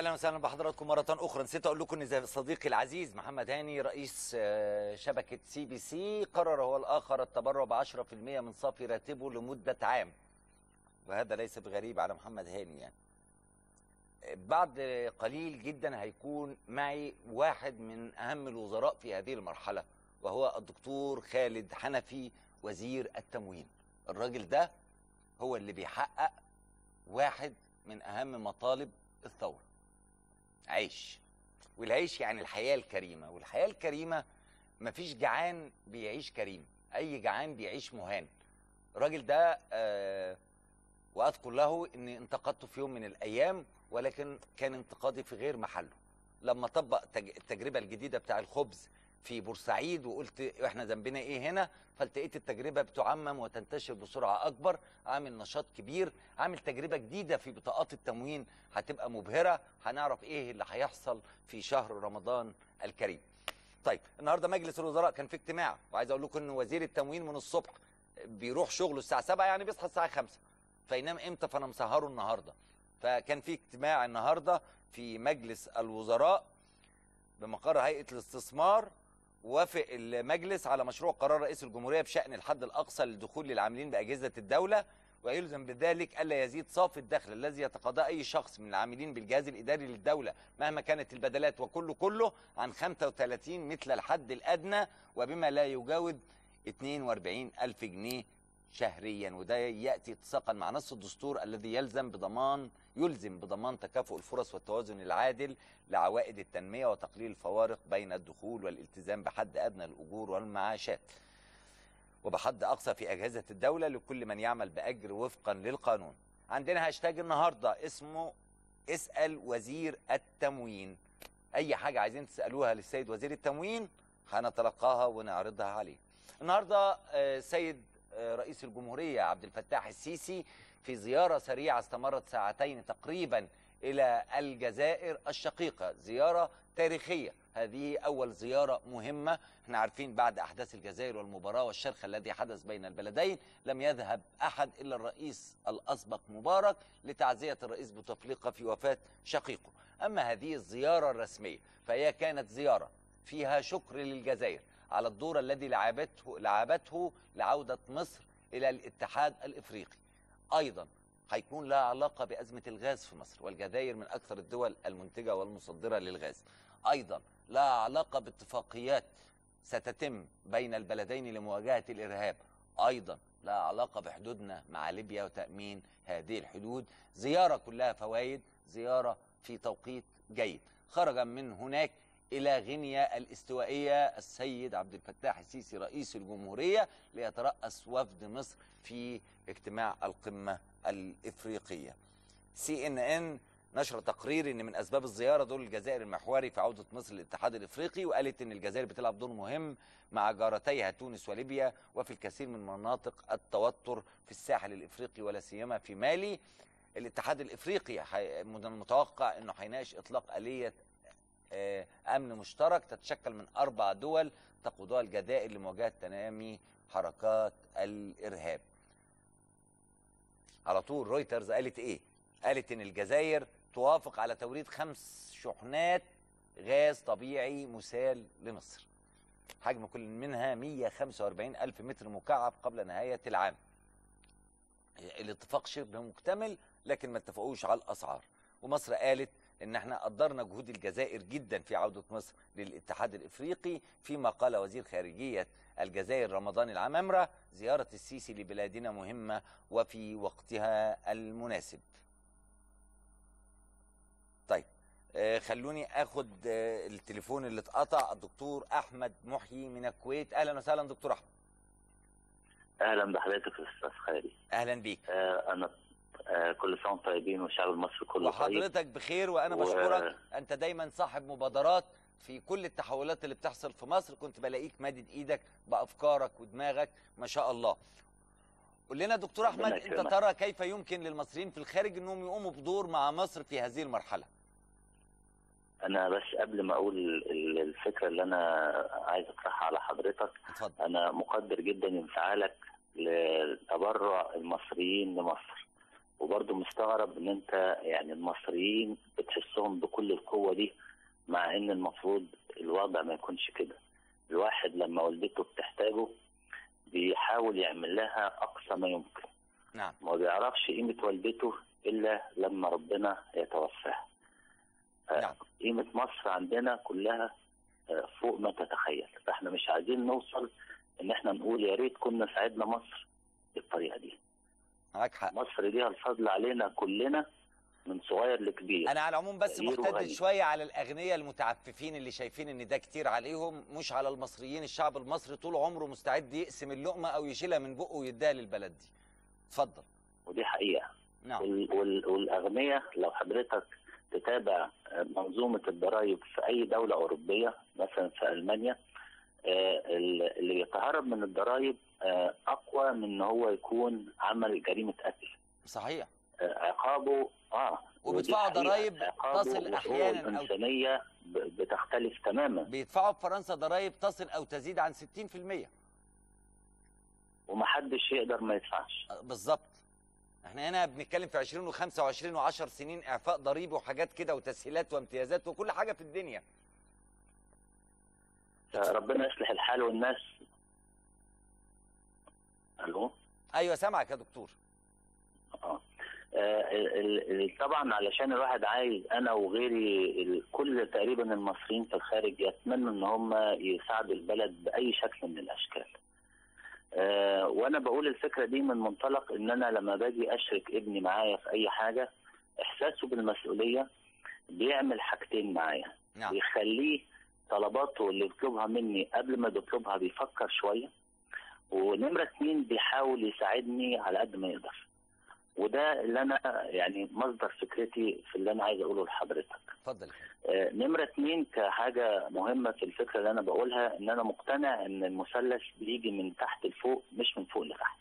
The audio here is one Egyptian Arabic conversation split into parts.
اهلا وسهلا بحضراتكم مره اخرى نسيت اقول لكم ان زي صديقي العزيز محمد هاني رئيس آه، شبكه سي بي سي قرر هو الاخر التبرع ب 10% من صافي راتبه لمده عام وهذا ليس بغريب على محمد هاني يعني بعد قليل جدا هيكون معي واحد من اهم الوزراء في هذه المرحله وهو الدكتور خالد حنفي وزير التموين الراجل ده هو اللي بيحقق واحد من اهم مطالب الثوره عيش والعيش يعني الحياه الكريمه والحياه الكريمه مفيش جعان بيعيش كريم اي جعان بيعيش مهان الراجل ده آه واذكر له اني انتقدته في يوم من الايام ولكن كان انتقادي في غير محله لما طبق تج- التجربه الجديده بتاع الخبز في بورسعيد وقلت احنا ذنبنا ايه هنا فالتقيت التجربه بتعمم وتنتشر بسرعه اكبر عامل نشاط كبير عامل تجربه جديده في بطاقات التموين هتبقى مبهره هنعرف ايه اللي هيحصل في شهر رمضان الكريم طيب النهارده مجلس الوزراء كان في اجتماع وعايز اقول لكم ان وزير التموين من الصبح بيروح شغله الساعه 7 يعني بيصحى الساعه 5 فينام امتى فانا مسهره النهارده فكان في اجتماع النهارده في مجلس الوزراء بمقر هيئه الاستثمار وافق المجلس على مشروع قرار رئيس الجمهوريه بشان الحد الاقصى للدخول للعاملين باجهزه الدوله ويلزم بذلك الا يزيد صافي الدخل الذي يتقاضاه اي شخص من العاملين بالجهاز الاداري للدوله مهما كانت البدلات وكله كله عن 35 مثل الحد الادنى وبما لا يجاوز 42 الف جنيه شهريا وده ياتي اتساقا مع نص الدستور الذي يلزم بضمان يلزم بضمان تكافؤ الفرص والتوازن العادل لعوائد التنميه وتقليل الفوارق بين الدخول والالتزام بحد ادنى الاجور والمعاشات وبحد اقصى في اجهزه الدوله لكل من يعمل باجر وفقا للقانون عندنا هاشتاج النهارده اسمه اسال وزير التموين اي حاجه عايزين تسالوها للسيد وزير التموين هنتلقاها ونعرضها عليه النهارده آه، سيد آه، رئيس الجمهوريه عبد الفتاح السيسي في زياره سريعه استمرت ساعتين تقريبا الى الجزائر الشقيقه زياره تاريخيه هذه اول زياره مهمه احنا عارفين بعد احداث الجزائر والمباراه والشرخ الذي حدث بين البلدين لم يذهب احد الا الرئيس الاسبق مبارك لتعزيه الرئيس بوتفليقه في وفاه شقيقه اما هذه الزياره الرسميه فهي كانت زياره فيها شكر للجزائر على الدور الذي لعبته لعبته لعوده مصر الى الاتحاد الافريقي ايضا هيكون لها علاقه بازمه الغاز في مصر والجزائر من اكثر الدول المنتجه والمصدره للغاز ايضا لها علاقه باتفاقيات ستتم بين البلدين لمواجهه الارهاب ايضا لها علاقه بحدودنا مع ليبيا وتامين هذه الحدود زياره كلها فوائد زياره في توقيت جيد خرج من هناك الى غينيا الاستوائيه السيد عبد الفتاح السيسي رئيس الجمهوريه ليتراس وفد مصر في اجتماع القمه الافريقيه. سي ان ان نشر تقرير ان من اسباب الزياره دور الجزائر المحوري في عوده مصر للاتحاد الافريقي وقالت ان الجزائر بتلعب دور مهم مع جارتيها تونس وليبيا وفي الكثير من مناطق التوتر في الساحل الافريقي ولا سيما في مالي. الاتحاد الافريقي حي- من المتوقع انه هيناقش اطلاق اليه آه، امن مشترك تتشكل من اربع دول تقودها الجزائر لمواجهه تنامي حركات الارهاب. على طول رويترز قالت ايه؟ قالت ان الجزائر توافق على توريد خمس شحنات غاز طبيعي مسال لمصر. حجم كل منها 145 ألف متر مكعب قبل نهاية العام. الاتفاق شبه مكتمل لكن ما اتفقوش على الأسعار. ومصر قالت ان احنا قدرنا جهود الجزائر جدا في عودة مصر للاتحاد الافريقي فيما قال وزير خارجية الجزائر رمضان العمامرة زيارة السيسي لبلادنا مهمة وفي وقتها المناسب طيب آه، خلوني اخد آه، التليفون اللي اتقطع الدكتور احمد محيي من الكويت اهلا وسهلا دكتور احمد اهلا بحضرتك يا استاذ خالد اهلا بيك آه انا آه كل سنه وانتم طيبين والشعب المصري كله طيب وحضرتك بخير وانا و- بشكرك انت دايما صاحب مبادرات في كل التحولات اللي بتحصل في مصر كنت بلاقيك مادد ايدك بافكارك ودماغك ما شاء الله قول لنا دكتور احمد ربنا انت يكرمك. ترى كيف يمكن للمصريين في الخارج انهم يقوموا بدور مع مصر في هذه المرحله انا بس قبل ما اقول ال- الفكره اللي انا عايز اطرحها على حضرتك اتفضل انا مقدر جدا انفعالك لتبرع المصريين لمصر وبرضه مستغرب ان انت يعني المصريين بتحسهم نفسهم بكل القوه دي مع ان المفروض الوضع ما يكونش كده الواحد لما والدته بتحتاجه بيحاول يعمل لها اقصى ما يمكن نعم ما بيعرفش قيمه والدته الا لما ربنا يتوفاها آه، نعم. قيمه مصر عندنا كلها آه، فوق ما تتخيل فاحنا مش عايزين نوصل ان احنا نقول يا ريت كنا ساعدنا مصر بالطريقه دي معاك حق مصر ليها الفضل علينا كلنا من صغير لكبير انا على العموم بس تغيير محتد وغني. شويه على الاغنياء المتعففين اللي شايفين ان ده كتير عليهم مش على المصريين الشعب المصري طول عمره مستعد يقسم اللقمه او يشيلها من بقه ويديها للبلد دي اتفضل ودي حقيقه نعم وال- وال- والاغنياء لو حضرتك تتابع آه، منظومه الضرائب في اي دوله اوروبيه مثلا في المانيا آه، ال- اللي بيتهرب من الضرائب آه، اقوى من ان هو يكون عمل جريمه قتل صحيح آه، عقابه اه ودي وبيدفعوا حقيقة. ضرايب عقابه تصل وحقوقه أحياناً أو- الانسانيه ب- بتختلف تماما بيدفعوا في فرنسا ضرائب تصل او تزيد عن 60% ومحدش يقدر ما يدفعش بالظبط احنا هنا بنتكلم في 20 و25 و10 سنين اعفاء ضريبي وحاجات كده وتسهيلات وامتيازات وكل حاجه في الدنيا ربنا يصلح الحال والناس الو ايوه سامعك يا دكتور اه ال- ال- ال- طبعا علشان الواحد عايز انا وغيري ال- كل تقريبا المصريين في الخارج يتمنوا ان هم يساعدوا البلد باي شكل من الاشكال. آه، وانا بقول الفكره دي من منطلق ان انا لما باجي اشرك ابني معايا في اي حاجه احساسه بالمسؤوليه بيعمل حاجتين معايا نعم بيخليه طلباته اللي بيطلبها مني قبل ما بيطلبها بيفكر شويه ونمره اتنين بيحاول يساعدني على قد ما يقدر وده اللي انا يعني مصدر فكرتي في اللي انا عايز اقوله لحضرتك اتفضل يا فندم. آه، نمرة اتنين كحاجة مهمة في الفكرة اللي أنا بقولها إن أنا مقتنع إن المثلث بيجي من تحت لفوق مش من فوق لتحت.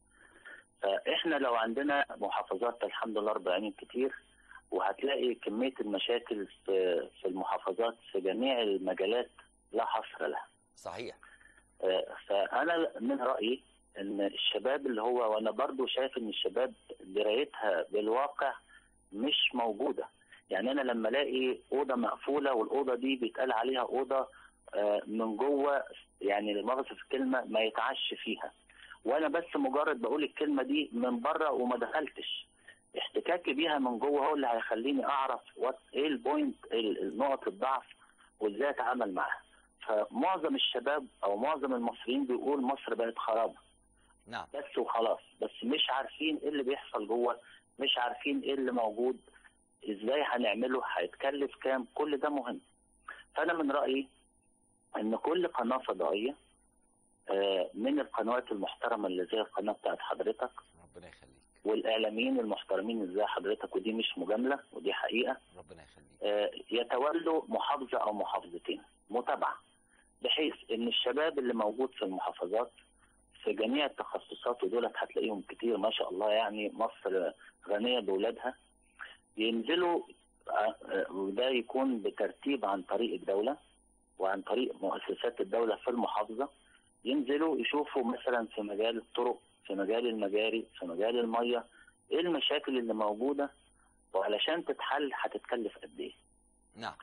فإحنا لو عندنا محافظات الحمد لله رب العالمين كتير وهتلاقي كمية المشاكل في في المحافظات في جميع المجالات لا حصر لها. صحيح آه، فأنا من رأيي إن الشباب اللي هو وأنا برضو شايف إن الشباب درايتها بالواقع مش موجودة. يعني انا لما الاقي اوضه مقفوله والاوضه دي بيتقال عليها اوضه آه، من جوه يعني المؤاخذه في الكلمه ما يتعش فيها وانا بس مجرد بقول الكلمه دي من بره وما دخلتش احتكاكي بيها من جوه هو اللي هيخليني اعرف وات ايه البوينت ال- نقط الضعف وازاي اتعامل معاها فمعظم الشباب او معظم المصريين بيقول مصر بقت خراب نعم بس وخلاص بس مش عارفين ايه اللي بيحصل جوه مش عارفين ايه اللي موجود ازاي هنعمله هيتكلف كام كل ده مهم فانا من رايي ان كل قناه فضائيه آه، من القنوات المحترمه اللي زي القناه بتاعت حضرتك ربنا يخليك والاعلاميين المحترمين اللي زي حضرتك ودي مش مجامله ودي حقيقه ربنا يخليك آه، يتولوا محافظه او محافظتين متابعه بحيث ان الشباب اللي موجود في المحافظات في جميع التخصصات ودولت هتلاقيهم كتير ما شاء الله يعني مصر غنيه باولادها ينزلوا آه، آه، وده يكون بترتيب عن طريق الدوله وعن طريق مؤسسات الدوله في المحافظه ينزلوا يشوفوا مثلا في مجال الطرق في مجال المجاري في مجال الميه ايه المشاكل اللي موجوده وعلشان تتحل هتتكلف قد ايه نعم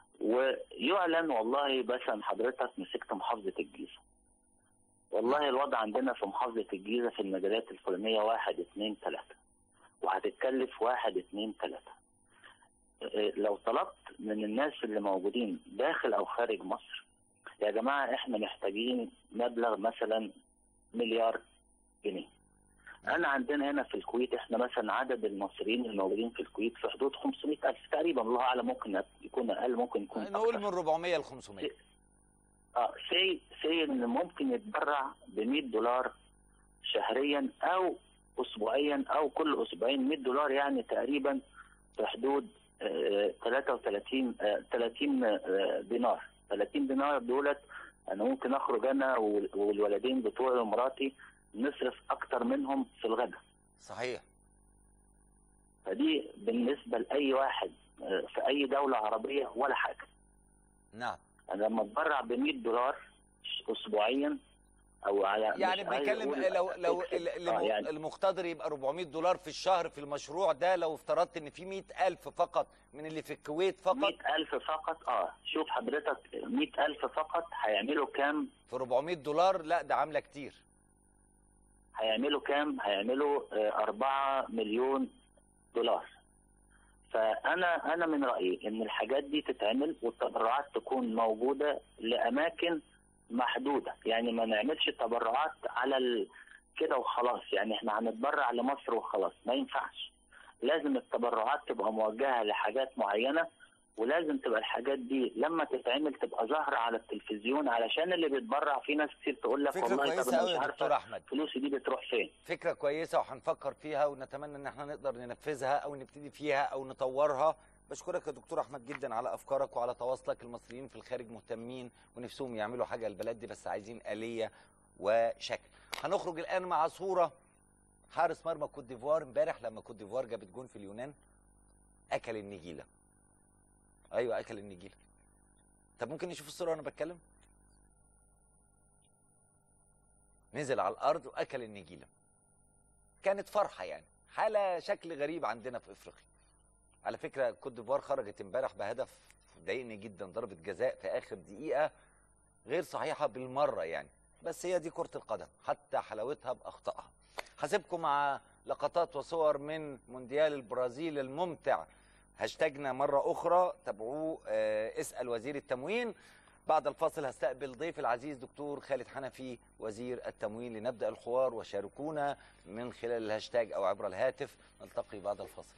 ويعلن والله مثلا حضرتك مسكت محافظة الجيزة والله الوضع عندنا في محافظة الجيزة في المجالات الفلانية واحد اتنين تلاتة وهتتكلف واحد اتنين تلاتة إيه، لو طلبت من الناس اللي موجودين داخل او خارج مصر يا جماعة احنا محتاجين مبلغ مثلا مليار جنيه انا عندنا هنا في الكويت احنا مثلا عدد المصريين الموجودين في الكويت في حدود 500 الف تقريبا الله اعلم ممكن يكون اقل ممكن يكون نقول أكتر. من 400 ل 500 اه سي سي ان ممكن يتبرع ب 100 دولار شهريا او اسبوعيا او كل اسبوعين 100 دولار يعني تقريبا في حدود آه، 33 آه، 30 آه، دينار 30 دينار دولت انا ممكن اخرج انا وال- والولدين بتوعي ومراتي نصرف اكتر منهم في الغداء صحيح فدي بالنسبه لاي واحد آه، في اي دوله عربيه ولا حاجه نعم انا لما اتبرع ب 100 دولار اسبوعيا او على يعني مش عايز بنتكلم أقول لو لو تكسب. ال- آه الم- يعني المقتدر يبقى 400 دولار في الشهر في المشروع ده لو افترضت ان في 100000 فقط من اللي في الكويت فقط 100000 فقط اه شوف حضرتك 100000 فقط هيعملوا كام في 400 دولار لا ده عامله كتير هيعملوا كام؟ هيعملوا آه، 4 مليون دولار. فأنا أنا من رأيي إن الحاجات دي تتعمل والتبرعات تكون موجودة لأماكن محدودة، يعني ما نعملش تبرعات على ال... كده وخلاص، يعني إحنا هنتبرع لمصر وخلاص، ما ينفعش. لازم التبرعات تبقى موجهة لحاجات معينة ولازم تبقى الحاجات دي لما تتعمل تبقى ظاهرة على التلفزيون علشان اللي بيتبرع في ناس كتير تقول لك فكره والله طب كويسه أنا قوي مش يا عارفة دكتور احمد فلوسي دي بتروح فين فكره كويسه وهنفكر فيها ونتمنى ان احنا نقدر ننفذها او نبتدي فيها او نطورها بشكرك يا دكتور احمد جدا على افكارك وعلى تواصلك المصريين في الخارج مهتمين ونفسهم يعملوا حاجه البلد دي بس عايزين اليه وشكل هنخرج الان مع صوره حارس مرمى كوت ديفوار امبارح لما كوت ديفوار جابت جون في اليونان اكل النجيله ايوه اكل النجيله طب ممكن نشوف الصوره وانا بتكلم نزل على الارض واكل النجيله كانت فرحه يعني حاله شكل غريب عندنا في افريقيا على فكره كوت ديفوار خرجت امبارح بهدف ضايقني جدا ضربه جزاء في اخر دقيقه غير صحيحه بالمره يعني بس هي دي كره القدم حتى حلاوتها باخطائها هسيبكم مع لقطات وصور من مونديال البرازيل الممتع هاشتاجنا مرة أخرى تابعوه آه، اسأل وزير التموين بعد الفاصل هستقبل ضيف العزيز دكتور خالد حنفي وزير التموين لنبدأ الحوار وشاركونا من خلال الهاشتاج أو عبر الهاتف نلتقي بعد الفاصل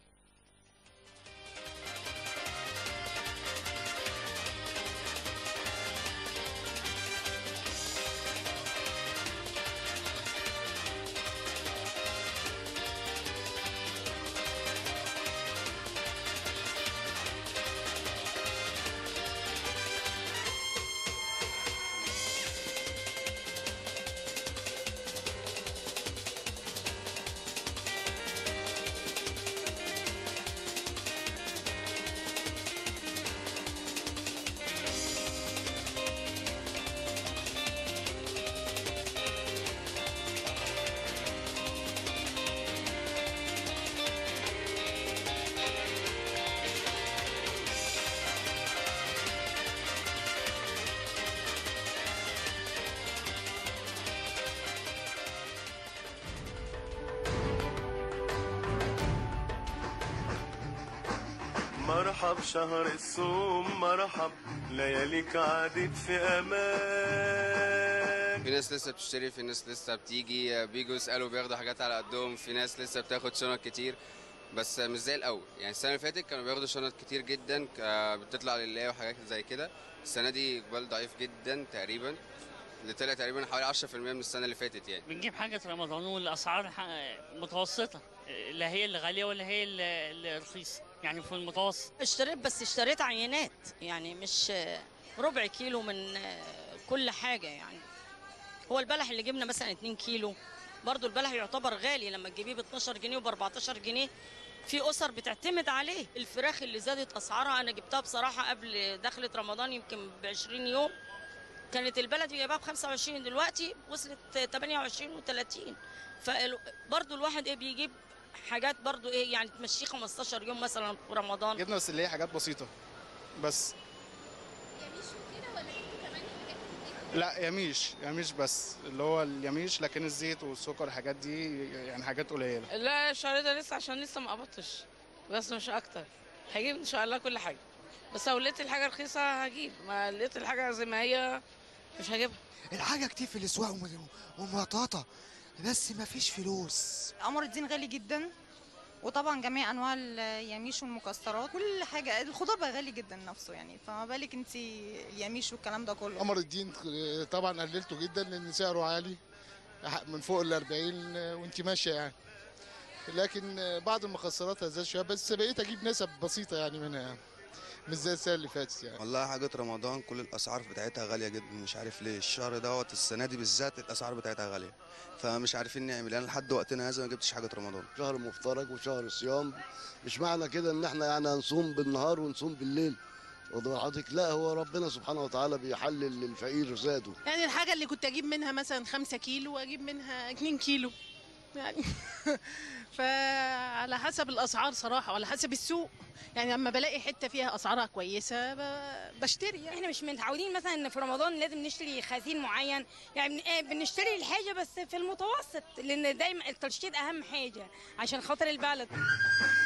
مرحب شهر الصوم مرحب لياليك عادت في امان في ناس لسه بتشتري في ناس لسه بتيجي بيجوا يسالوا بياخدوا حاجات على قدهم في ناس لسه بتاخد شنط كتير بس مش زي الاول يعني السنه اللي فاتت كانوا بياخدوا شنط كتير جدا ك- بتطلع لله وحاجات زي كده السنه دي اقبال ضعيف جدا تقريبا اللي طلع تقريبا حوالي 10% من السنه اللي فاتت يعني بنجيب حاجة رمضان والأسعار ح- متوسطة لا هي اللي غالية ولا هي اللي اللي رخيصة يعني في المتوسط اشتريت بس اشتريت عينات يعني مش ربع كيلو من كل حاجة يعني هو البلح اللي جبنا مثلا 2 كيلو برضو البلح يعتبر غالي لما تجيبيه ب 12 جنيه وب 14 جنيه في أسر بتعتمد عليه الفراخ اللي زادت أسعارها أنا جبتها بصراحة قبل دخلة رمضان يمكن ب 20 يوم كانت البلد جايباها ب 25 دلوقتي وصلت 28 و30 فبرضه الواحد ايه بيجيب حاجات برضه ايه يعني تمشيه 15 يوم مثلا في رمضان جبنا بس اللي هي حاجات بسيطة بس لا يميش يميش بس اللي هو اليميش لكن الزيت والسكر الحاجات دي يعني حاجات قليلة لا الشهر ده لسه عشان لسه ما قبضتش بس مش اكتر هجيب ان شاء الله كل حاجه بس لو لقيت الحاجه رخيصه هجيب ما لقيت الحاجه زي ما هي مش هجيبها الحاجة كتير في الأسواق وم- ومطاطة بس مفيش فلوس قمر الدين غالي جدا وطبعا جميع انواع اليميش والمكسرات كل حاجه الخضار بقى غالي جدا نفسه يعني فما بالك انت اليميش والكلام ده كله قمر الدين طبعا قللته جدا لان سعره عالي من فوق ال 40 وانت ماشيه يعني لكن بعض المخسرات هزاز شويه بس بقيت اجيب نسب بسيطه يعني منها يعني مش زي السنه اللي فاتت يعني والله حاجة رمضان كل الأسعار بتاعتها غالية جدا مش عارف ليه الشهر دوت السنة دي بالذات الأسعار بتاعتها غالية فمش عارفين نعمل أنا لحد وقتنا هذا ما جبتش حاجة رمضان شهر مفترج وشهر صيام مش معنى كده ان احنا يعني هنصوم بالنهار ونصوم بالليل واخد حضرتك لا هو ربنا سبحانه وتعالى بيحلل للفقير زاده يعني الحاجة اللي كنت أجيب منها مثلا خمسة كيلو أجيب منها اتنين كيلو يعني فعلى حسب الأسعار صراحة وعلى حسب السوق يعني لما بلاقي حتة فيها أسعارها كويسة ب- بشتري يعني. احنا مش متعودين مثلا ان في رمضان لازم نشتري خزين معين يعني آه بنشتري الحاجه بس في المتوسط لان دايما الترشيد اهم حاجه عشان خاطر البلد